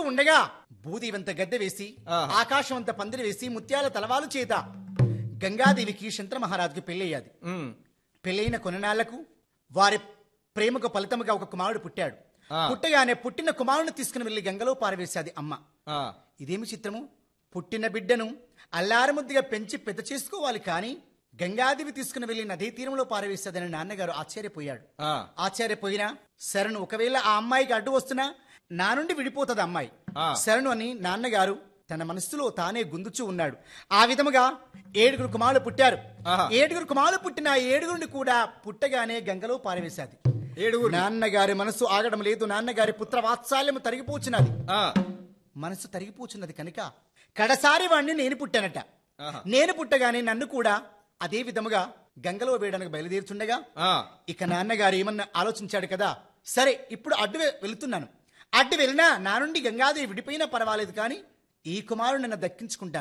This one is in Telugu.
ఉండగా భూదేవంత గద్దె వేసి ఆహా. ఆకాశవంత పందిరి వేసి ముత్యాల తలవాలు చేత గంగాదేవికి శంకర మహారాజుకి పెళ్ళయ్యాది ఉమ్, పెళ్ళైన కొననాళ్లకు వారి ప్రేమకు ఫలితముగా ఒక కుమారుడు పుట్టాడు ఆ. పుట్టగానే పుట్టిన కుమారుని తీసుకుని వెళ్లి గంగలో పారవేశాది అమ్మ ఆ, ఇదేమి చిత్రము పుట్టిన బిడ్డను అల్లారముద్దుగా పెంచి పెద్ద చేసుకోవాలి కానీ గంగాదేవి తీసుకుని వెళ్లి నదీ తీరంలో పారవేశాదని నాన్నగారు ఆశ్చర్యపోయాడు ఆ, ఆశ్చర్యపోయినా శరణు ఒకవేళ ఆ అమ్మాయికి అడ్డు వస్తున్నా నా నుండి విడిపోతుంది అమ్మాయి ఆ. శరణు అని నాన్నగారు తన మనస్సులో తానే గుందుచూ ఉన్నాడు ఆ విధముగా ఏడుగురు కుమారులు పుట్టారు ఆహా. ఏడుగురు కుమారులు పుట్టిన ఆ ఏడుగురిని కూడా పుట్టగానే గంగలో పారవేశాది ఏడుగురు నాన్నగారి మనసు ఆగడం లేదు నాన్నగారి పుత్ర వాత్సల్యము తరిగిపోచున్నది ఆ, మనసు తరిగిపోచున్నది కనుక కడసారి వాణ్ణి నేను పుట్టానట ఆహా. నేను పుట్టగానే నన్ను కూడా అదే విధముగా గంగలో వేయడానికి బయలుదేరుచుండగా ఆ, ఇక నాన్నగారు ఏమన్నా ఆలోచించాడు కదా సరే ఇప్పుడు అడ్డు వె- వెళుతున్నాను అడ్డు వెళ్ళినా నా నుండి గంగాదేవి విడిపోయినా పర్వాలేదు కానీ ఈ కుమారుడు నన్ను దక్కించుకుంటాను